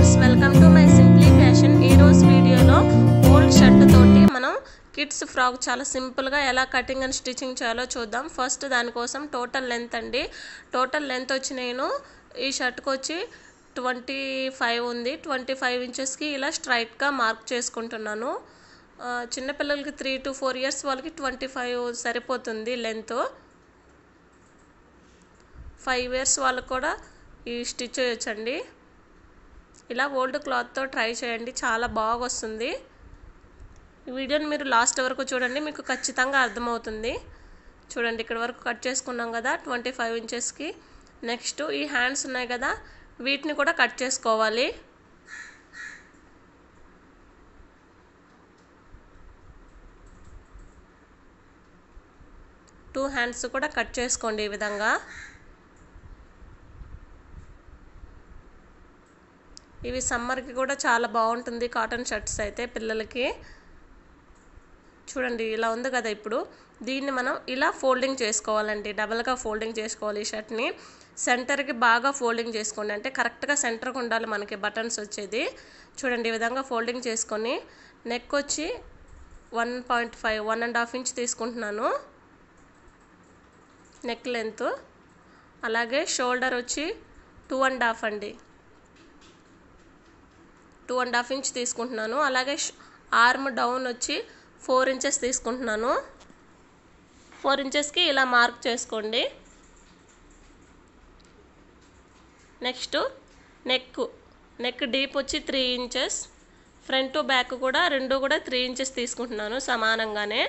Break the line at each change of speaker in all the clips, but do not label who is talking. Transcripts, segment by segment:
viewers welcome to my simply fashion ఈ రోజు వీడియోలో ఓల్డ్ షర్ట్ తోటి మనం కిడ్స్ ఫ్రాక్ చాలా సింపుల్గా ఎలా కటింగ్ అండ్ స్టిచ్చింగ్ చేయాలో చూద్దాం ఫస్ట్ దానికోసం టోటల్ లెంత్ అండి టోటల్ లెంత్ వచ్చి నేను ఈ షర్ట్కి వచ్చి ట్వంటీ ఫైవ్ ఉంది ట్వంటీ ఫైవ్ ఇంచెస్కి ఇలా స్ట్రైట్గా మార్క్ చేసుకుంటున్నాను ఆ, చిన్నపిల్లలకి త్రీ టు ఫోర్ ఇయర్స్ వాళ్ళకి ట్వంటీ ఫైవ్ సరిపోతుంది లెంత్ ఫైవ్ ఇయర్స్ వాళ్ళకు కూడా ఈ స్టిచ్ చేయొచ్చండి ఇలా ఓల్డ్ క్లాత్తో ట్రై చేయండి చాలా బాగా వస్తుంది ఈ వీడియోని మీరు లాస్ట్ వరకు చూడండి మీకు ఖచ్చితంగా అర్థమవుతుంది చూడండి ఇక్కడ వరకు కట్ చేసుకున్నాం కదా ట్వంటీ ఫైవ్ ఇంచెస్కి నెక్స్ట్ ఈ హ్యాండ్స్ ఉన్నాయి కదా వీటిని కూడా కట్ చేసుకోవాలి టూ హ్యాండ్స్ కూడా కట్ చేసుకోండి ఈ విధంగా ఇవి సమ్మర్కి కూడా చాలా బాగుంటుంది కాటన్ షర్ట్స్ అయితే పిల్లలకి చూడండి ఇలా ఉంది కదా ఇప్పుడు దీన్ని మనం ఇలా ఫోల్డింగ్ చేసుకోవాలండి డబల్గా ఫోల్డింగ్ చేసుకోవాలి ఈ షర్ట్ని సెంటర్కి బాగా ఫోల్డింగ్ చేసుకోండి అంటే కరెక్ట్గా సెంటర్కి ఉండాలి మనకి బటన్స్ వచ్చేది చూడండి ఈ విధంగా ఫోల్డింగ్ చేసుకొని నెక్ వచ్చి one point five one and half inch తీసుకుంటున్నాను నెక్ లెంత్ అలాగే షోల్డర్ వచ్చి టూ అండ్ హాఫ్ అండి టూ అండ్ హాఫ్ ఇంచ్ తీసుకుంటున్నాను అలాగే ఆర్మ్ డౌన్ వచ్చి ఫోర్ ఇంచెస్ తీసుకుంటున్నాను ఫోర్ ఇంచెస్కి ఇలా మార్క్ చేసుకోండి నెక్స్ట్ నెక్ నెక్ డీప్ వచ్చి త్రీ ఇంచెస్ ఫ్రంట్ బ్యాక్ కూడా రెండు కూడా త్రీ ఇంచెస్ తీసుకుంటున్నాను సమానంగానే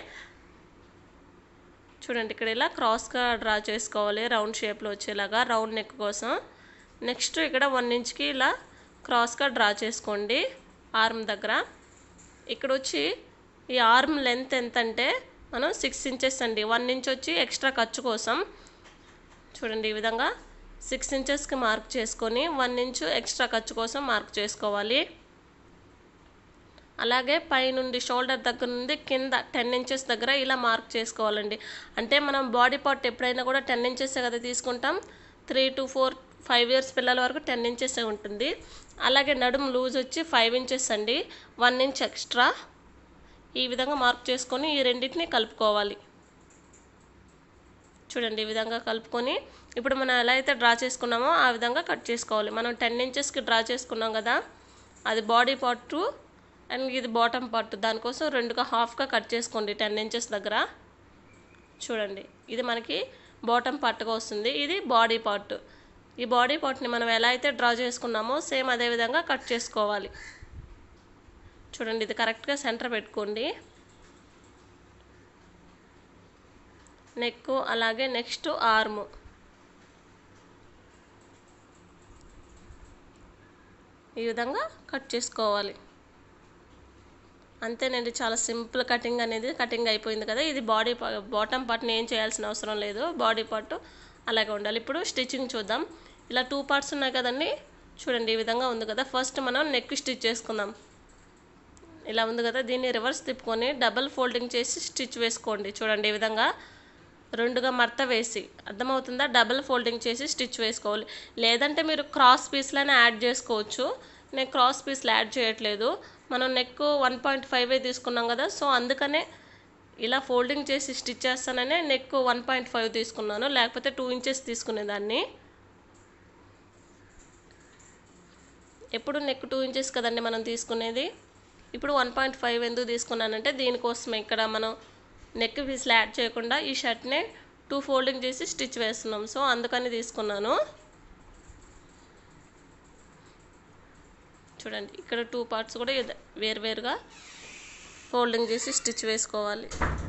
చూడండి ఇక్కడ ఇలా క్రాస్గా డ్రా చేసుకోవాలి రౌండ్ షేప్లో వచ్చేలాగా రౌండ్ నెక్ కోసం నెక్స్ట్ ఇక్కడ వన్ ఇంచ్కి ఇలా క్రాస్గా డ్రా చేసుకోండి ఆర్మ్ దగ్గర ఇక్కడ వచ్చి ఈ ఆర్మ్ లెంత్ ఎంత అంటే మనం సిక్స్ ఇంచెస్ అండి వన్ ఇంచ్ వచ్చి ఎక్స్ట్రా ఖర్చు కోసం చూడండి ఈ విధంగా సిక్స్ ఇంచెస్కి మార్క్ చేసుకొని వన్ ఇంచ్ ఎక్స్ట్రా ఖర్చు కోసం మార్క్ చేసుకోవాలి అలాగే పైనుండి షోల్డర్ దగ్గర నుండి కింద టెన్ ఇంచెస్ దగ్గర ఇలా మార్క్ చేసుకోవాలండి అంటే మనం బాడీ పార్ట్ ఎప్పుడైనా కూడా టెన్ ఇంచెస్ కదా తీసుకుంటాం three to four five years పిల్లల వరకు టెన్ ఇంచెస్ ఉంటుంది అలాగే నడుము లూజ్ వచ్చి ఫైవ్ ఇంచెస్ అండి వన్ ఇంచ్ ఎక్స్ట్రా ఈ విధంగా మార్క్ చేసుకొని ఈ రెండింటిని కలుపుకోవాలి చూడండి ఈ విధంగా కలుపుకొని ఇప్పుడు మనం ఎలా అయితే డ్రా చేసుకున్నామో ఆ విధంగా కట్ చేసుకోవాలి మనం టెన్ ఇంచెస్కి డ్రా చేసుకున్నాం కదా అది బాడీ పార్ట్ అండ్ ఇది బాటమ్ పార్ట్ దానికోసం రెండుగా హాఫ్గా కట్ చేసుకోండి టెన్ ఇంచెస్ దగ్గర చూడండి ఇది మనకి బాటమ్ పార్ట్గా వస్తుంది ఇది బాడీ పార్ట్ ఈ బాడీ పార్ట్ని మనం ఎలా అయితే డ్రా చేసుకున్నామో సేమ్ అదే విధంగా కట్ చేసుకోవాలి చూడండి ఇది కరెక్ట్గా సెంటర్ పెట్టుకోండి నెక్ అలాగే నెక్స్ట్ ఆర్మ్ ఈ విధంగా కట్ చేసుకోవాలి అంతేనండి చాలా సింపుల్ కటింగ్ అనేది కటింగ్ అయిపోయింది కదా ఇది బాడీ బాటమ్ పార్ట్ని ఏం చేయాల్సిన అవసరం లేదు బాడీ పార్ట్ అలాగే ఉండాలి ఇప్పుడు స్టిచ్చింగ్ చూద్దాం ఇలా టూ పార్ట్స్ ఉన్నాయి కదండి చూడండి ఈ విధంగా ఉంది కదా ఫస్ట్ మనం నెక్ స్టిచ్ చేసుకుందాం ఇలా ఉంది కదా దీన్ని రివర్స్ తిప్పుకొని డబల్ ఫోల్డింగ్ చేసి స్టిచ్ వేసుకోండి చూడండి ఈ విధంగా రెండుగా మడత వేసి అర్థమవుతుందా డబల్ ఫోల్డింగ్ చేసి స్టిచ్ వేసుకోవాలి లేదంటే మీరు క్రాస్ పీస్లనే యాడ్ చేసుకోవచ్చు నేను క్రాస్ పీస్లు యాడ్ చేయట్లేదు మనం నెక్ వన్ పాయింట్ ఫైవ్ తీసుకున్నాం కదా సో అందుకనే ఇలా ఫోల్డింగ్ చేసి స్టిచ్ చేస్తాననే నెక్ వన్ పాయింట్ ఫైవ్ తీసుకున్నాను లేకపోతే టూ ఇంచెస్ తీసుకునేదాన్ని ఎప్పుడు నెక్ టూ ఇంచెస్ కదండి మనం తీసుకునేది ఇప్పుడు వన్ పాయింట్ ఫైవ్ ఎందుకు తీసుకున్నానంటే దీనికోసమే ఇక్కడ మనం నెక్ పీస్లు యాడ్ చేయకుండా ఈ షర్ట్నే టూ ఫోల్డింగ్ చేసి స్టిచ్ వేస్తున్నాం సో అందుకని తీసుకున్నాను చూడండి ఇక్కడ టూ పార్ట్స్ కూడా ఇదే వేరువేరుగా ఫోల్డింగ్ చేసి స్టిచ్ వేసుకోవాలి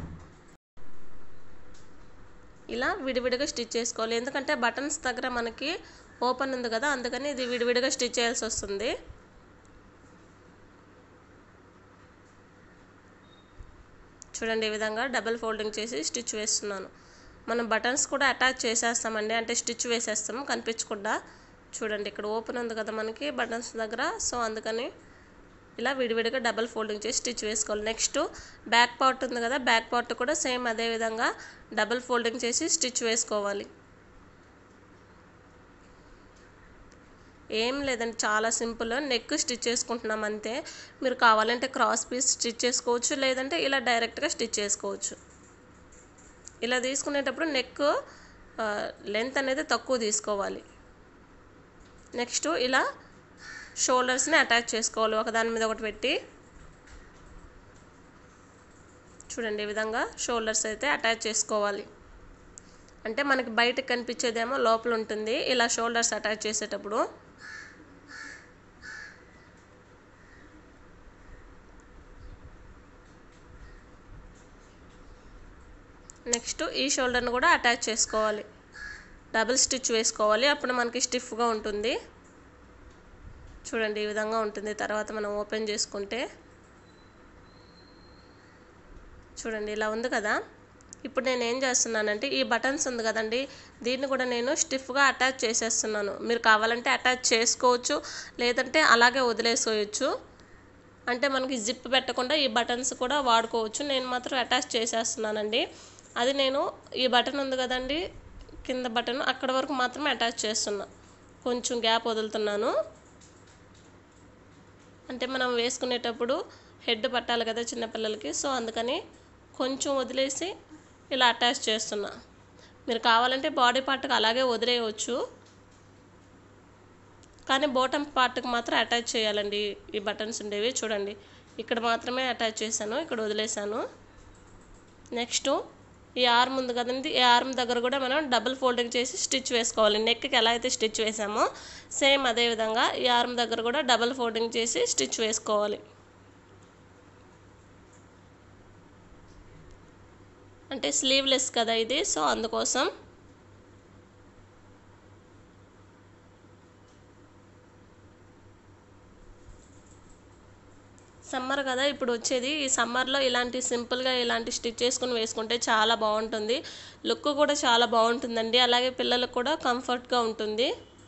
ఇలా విడివిడిగా స్టిచ్ చేసుకోవాలి ఎందుకంటే బటన్స్ దగ్గర మనకి ఓపెన్ ఉంది కదా అందుకని ఇది విడివిడిగా స్టిచ్ చేయాల్సి వస్తుంది చూడండి ఈ విధంగా డబల్ ఫోల్డింగ్ చేసి స్టిచ్ వేస్తున్నాను మనం బటన్స్ కూడా అటాచ్ చేసేస్తామండి అంటే స్టిచ్ వేసేస్తాం కనిపించకుండా చూడండి ఇక్కడ ఓపెన్ ఉంది కదా మనకి బటన్స్ దగ్గర సో అందుకని ఇలా విడివిడిగా డబల్ ఫోల్డింగ్ చేసి స్టిచ్ వేసుకోవాలి నెక్స్ట్ బ్యాక్ పార్ట్ ఉంది కదా బ్యాక్ పార్ట్ కూడా సేమ్ అదే విధంగా డబల్ ఫోల్డింగ్ చేసి స్టిచ్ వేసుకోవాలి ఏం లేదండి చాలా సింపుల్ నెక్ స్టిచ్ చేసుకుంటున్నాం అంతే మీరు కావాలంటే క్రాస్ పీస్ స్టిచ్ చేసుకోవచ్చు లేదంటే ఇలా డైరెక్ట్గా స్టిచ్ చేసుకోవచ్చు ఇలా తీసుకునేటప్పుడు నెక్ లెంత్ అనేది తక్కువ తీసుకోవాలి నెక్స్ట్ ఇలా షోల్డర్స్ని అటాచ్ చేసుకోవాలి ఒకదాని మీద ఒకటి పెట్టి చూడండి ఈ విధంగా షోల్డర్స్ అయితే అటాచ్ చేసుకోవాలి అంటే మనకి బయటకు కనిపించేదేమో లోపల ఉంటుంది ఇలా షోల్డర్స్ అటాచ్ చేసేటప్పుడు నెక్స్ట్ ఈ షోల్డర్ని కూడా అటాచ్ చేసుకోవాలి డబుల్ స్టిచ్ వేసుకోవాలి అప్పుడు మనకి స్టిఫ్గా ఉంటుంది చూడండి ఈ విధంగా ఉంటుంది తర్వాత మనం ఓపెన్ చేసుకుంటే చూడండి ఇలా ఉంది కదా ఇప్పుడు నేను ఏం చేస్తున్నానంటే ఈ బటన్స్ ఉంది కదండి దీన్ని కూడా నేను స్టిఫ్గా అటాచ్ చేసేస్తున్నాను మీరు కావాలంటే అటాచ్ చేసుకోవచ్చు లేదంటే అలాగే వదిలేసేయచ్చు అంటే మనకి జిప్ పెట్టకుండా ఈ బటన్స్ కూడా వాడుకోవచ్చు నేను మాత్రం అటాచ్ చేసేస్తున్నానండి అది నేను ఈ బటన్ ఉంది కదండి కింద బటన్ అక్కడ వరకు మాత్రమే అటాచ్ చేస్తున్నా కొంచెం గ్యాప్ వదులుతున్నాను అంటే మనం వేసుకునేటప్పుడు హెడ్ పట్టాలి కదా చిన్నపిల్లలకి సో అందుకని కొంచెం వదిలేసి ఇలా అటాచ్ చేస్తున్నా మీరు కావాలంటే బాడీ పార్ట్కి అలాగే వదిలేయవచ్చు కానీ బాటమ్ పార్ట్కి మాత్రం అటాచ్ చేయాలండి ఈ బటన్స్ ఉండేవి చూడండి ఇక్కడ మాత్రమే అటాచ్ చేశాను ఇక్కడ వదిలేశాను నెక్స్ట్ ఈ ఆర్మ్ ఉంది కదండి ఈ ఆర్మ్ దగ్గర కూడా మనం డబుల్ ఫోల్డింగ్ చేసి స్టిచ్ వేసుకోవాలి నెక్కి ఎలా అయితే స్టిచ్ వేసామో సేమ్ అదే విధంగా ఈ ఆర్మ్ దగ్గర కూడా డబుల్ ఫోల్డింగ్ చేసి స్టిచ్ వేసుకోవాలి అంటే స్లీవ్లెస్ కదా ఇది సో అందుకోసం సమ్మర్ కదా ఇప్పుడు వచ్చేది ఈ సమ్మర్లో ఇలాంటి సింపుల్గా ఇలాంటి స్టిచ్ చేసుకుని వేసుకుంటే చాలా బాగుంటుంది లుక్ కూడా చాలా బాగుంటుందండి అలాగే పిల్లలకు కూడా కంఫర్ట్గా ఉంటుంది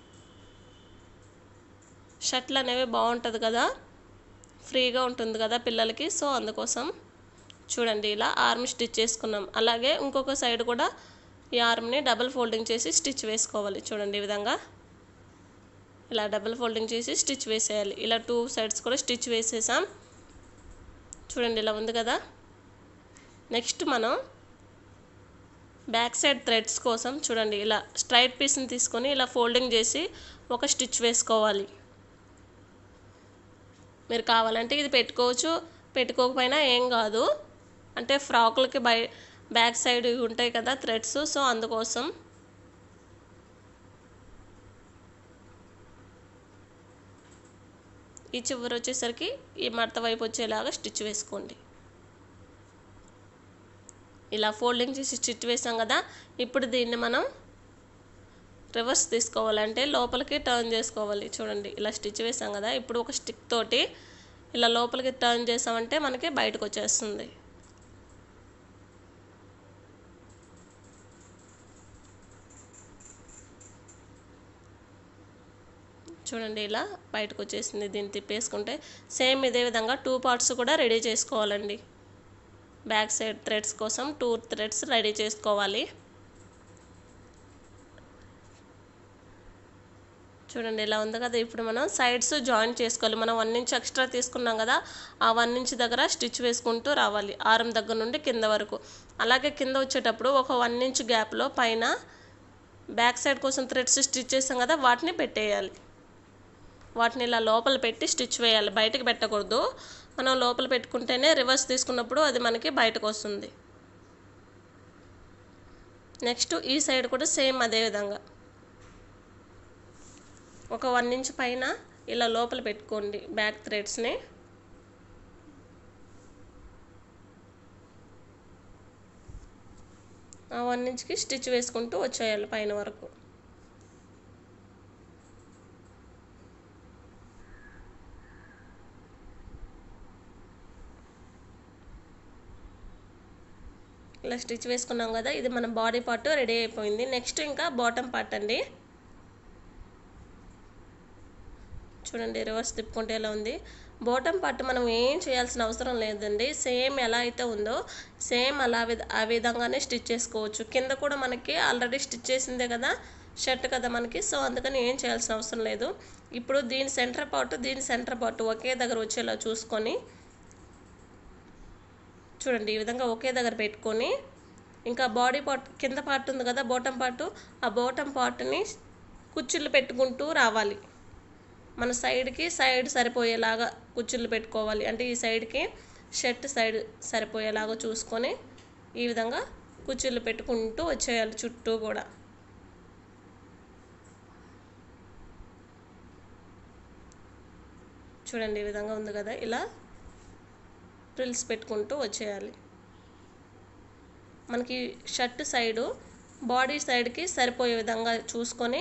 షర్ట్లు అనేవి బాగుంటుంది కదా ఫ్రీగా ఉంటుంది కదా పిల్లలకి సో అందుకోసం చూడండి ఇలా ఆర్మ్ స్టిచ్ చేసుకున్నాం అలాగే ఇంకొక సైడ్ కూడా ఈ ఆర్మ్ని డబుల్ ఫోల్డింగ్ చేసి స్టిచ్ వేసుకోవాలి చూడండి ఈ విధంగా ఇలా డబుల్ ఫోల్డింగ్ చేసి స్టిచ్ వేసేయాలి ఇలా టూ సైడ్స్ కూడా స్టిచ్ వేసేసాం చూడండి ఇలా ఉంది కదా నెక్స్ట్ మనం బ్యాక్ సైడ్ థ్రెడ్స్ కోసం చూడండి ఇలా స్ట్రైట్ పీస్ని తీసుకొని ఇలా ఫోల్డింగ్ చేసి ఒక స్టిచ్ వేసుకోవాలి మీరు కావాలంటే ఇది పెట్టుకోవచ్చు పెట్టుకోకపోయినా ఏం కాదు అంటే ఫ్రాకులకి బై బ్యాక్ సైడ్ ఉంటాయి కదా థ్రెడ్స్ సో అందుకోసం ఈ చివరి వచ్చేసరికి ఈ మడత వైపు వచ్చేలాగా స్టిచ్ వేసుకోండి ఇలా ఫోల్డింగ్ చేసి స్టిచ్ వేసాం కదా ఇప్పుడు దీన్ని మనం రివర్స్ తీసుకోవాలంటే లోపలికి టర్న్ చేసుకోవాలి చూడండి ఇలా స్టిచ్ వేసాం కదా ఇప్పుడు ఒక స్టిక్ తోటి ఇలా లోపలికి టర్న్ చేసామంటే మనకి బయటకు వచ్చేస్తుంది చూడండి ఇలా బయటకు వచ్చేసింది దీన్ని తిప్పేసుకుంటే సేమ్ ఇదే విధంగా టూ పార్ట్స్ కూడా రెడీ చేసుకోవాలండి బ్యాక్ సైడ్ థ్రెడ్స్ కోసం టూ థ్రెడ్స్ రెడీ చేసుకోవాలి చూడండి ఇలా ఉంది కదా ఇప్పుడు మనం సైడ్స్ జాయిన్ చేసుకోవాలి మనం వన్ ఇంచ్ ఎక్స్ట్రా తీసుకున్నాం కదా ఆ వన్ ఇంచ్ దగ్గర స్టిచ్ వేసుకుంటూ రావాలి ఆరం దగ్గర నుండి కింద వరకు అలాగే కింద వచ్చేటప్పుడు ఒక వన్ ఇంచ్ గ్యాప్లో పైన బ్యాక్ సైడ్ కోసం థ్రెడ్స్ స్టిచ్ చేసాం కదా వాటిని పెట్టేయాలి వాటిని ఇలా లోపల పెట్టి స్టిచ్ వేయాలి బయటకు పెట్టకూడదు మనం లోపల పెట్టుకుంటేనే రివర్స్ తీసుకున్నప్పుడు అది మనకి బయటకు వస్తుంది నెక్స్ట్ ఈ సైడ్ కూడా సేమ్ అదే విధంగా ఒక వన్ ఇంచ్ పైన ఇలా లోపల పెట్టుకోండి బ్యాక్ థ్రెడ్స్ని ఆ వన్ ఇంచ్కి స్టిచ్ వేసుకుంటూ వచ్చేయాలి పైన వరకు ఇలా స్టిచ్ వేసుకున్నాం కదా ఇది మన బాడీ పార్ట్ రెడీ అయిపోయింది నెక్స్ట్ ఇంకా బాటమ్ పార్ట్ అండి చూడండి రివర్స్ తిప్పుకుంటే ఎలా ఉంది బాటమ్ పార్ట్ మనం ఏం చేయాల్సిన అవసరం లేదండి సేమ్ ఎలా అయితే ఉందో సేమ్ అలా విధ ఆ విధంగానే స్టిచ్ చేసుకోవచ్చు కింద కూడా మనకి ఆల్రెడీ స్టిచ్ చేసిందే కదా షర్ట్ కదా మనకి సో అందుకని ఏం చేయాల్సిన అవసరం లేదు ఇప్పుడు దీని సెంటర్ పార్ట్ దీని సెంటర్ పార్ట్ ఒకే దగ్గర వచ్చేలా చూసుకొని చూడండి ఈ విధంగా ఒకే దగ్గర పెట్టుకొని ఇంకా బాడీ పార్ట్ కింద పార్ట్ ఉంది కదా బోటం పార్ట్ ఆ బోటం పార్ట్ని కుచ్చుళ్ళు పెట్టుకుంటూ రావాలి మన సైడ్కి సైడ్ సరిపోయేలాగా కుచ్చుళ్ళు పెట్టుకోవాలి అంటే ఈ సైడ్కి షర్ట్ సైడ్ సరిపోయేలాగా చూసుకొని ఈ విధంగా కుచ్చుళ్ళు పెట్టుకుంటూ వచ్చేయాలి చుట్టూ కూడా చూడండి ఈ విధంగా ఉంది కదా ఇలా ఫ్రిల్స్ పెట్టుకుంటూ వచ్చేయాలి మనకి షర్ట్ సైడు బాడీ సైడ్కి సరిపోయే విధంగా చూసుకొని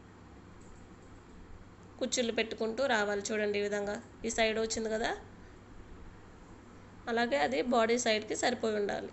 కుచ్చుళ్ళు పెట్టుకుంటూ రావాలి చూడండి ఈ విధంగా ఈ సైడ్ వచ్చింది కదా అలాగే అది బాడీ సైడ్కి సరిపోయి ఉండాలి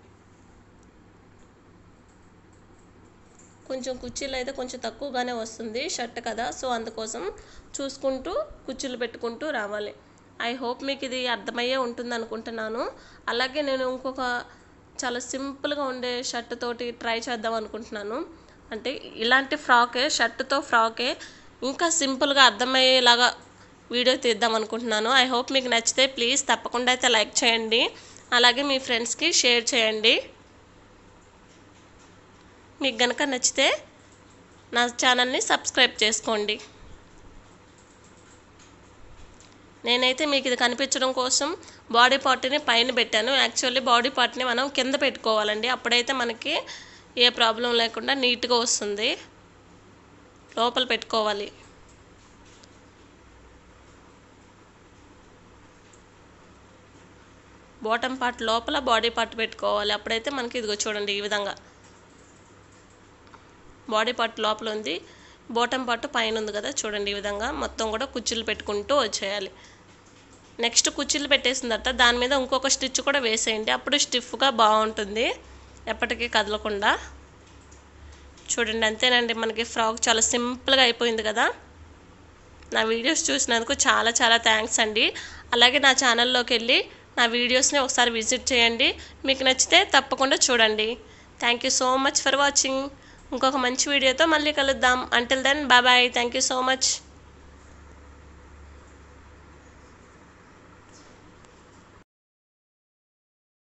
కొంచెం కుర్చీలు అయితే కొంచెం తక్కువగానే వస్తుంది షర్ట్ కదా సో అందుకోసం చూసుకుంటూ కుర్చీలు పెట్టుకుంటూ రావాలి ఐ హోప్ మీకు ఇది అర్థమయ్యే ఉంటుంది అనుకుంటున్నాను అలాగే నేను ఇంకొక చాలా సింపుల్గా ఉండే షర్ట్ తోటి ట్రై చేద్దాం అనుకుంటున్నాను అంటే ఇలాంటి ఫ్రాకే షర్ట్తో ఫ్రాకే ఇంకా సింపుల్గా అర్థమయ్యేలాగా వీడియో తీద్దాం అనుకుంటున్నాను ఐ హోప్ మీకు నచ్చితే ప్లీజ్ తప్పకుండా అయితే లైక్ చేయండి అలాగే మీ ఫ్రెండ్స్కి షేర్ చేయండి మీకు గనక నచ్చితే నా ఛానల్ని సబ్స్క్రైబ్ చేసుకోండి నేనైతే మీకు ఇది కనిపించడం కోసం బాడీ పార్ట్ని పైన పెట్టాను యాక్చువల్లీ బాడీ పార్ట్ని మనం కింద పెట్టుకోవాలండి అప్పుడైతే మనకి ఏ ప్రాబ్లం లేకుండా నీట్గా వస్తుంది లోపల పెట్టుకోవాలి బాటమ్ పార్ట్ లోపల బాడీ పార్ట్ పెట్టుకోవాలి అప్పుడైతే మనకి ఇదిగో చూడండి ఈ విధంగా బాడీ పార్ట్ లోపల ఉంది బాటమ్ పార్ట్ పైన ఉంది కదా చూడండి ఈ విధంగా మొత్తం కూడా కుర్చీలు పెట్టుకుంటూ వచ్చేయాలి నెక్స్ట్ కుర్చీలు పెట్టేసిన తర్వాత దాని మీద ఇంకొక స్టిచ్ కూడా వేసేయండి అప్పుడు స్టిఫ్గా బాగుంటుంది ఎప్పటికీ కదలకుండా చూడండి అంతేనండి మనకి ఫ్రాక్ చాలా సింపుల్గా అయిపోయింది కదా నా వీడియోస్ చూసినందుకు చాలా చాలా థ్యాంక్స్ అండి అలాగే నా ఛానల్లోకి వెళ్ళి నా వీడియోస్ని ఒకసారి విజిట్ చేయండి మీకు నచ్చితే తప్పకుండా చూడండి thank you so much for watching ఇంకొక మంచి వీడియోతో మళ్ళీ కలుద్దాం until then bye bye thank you so much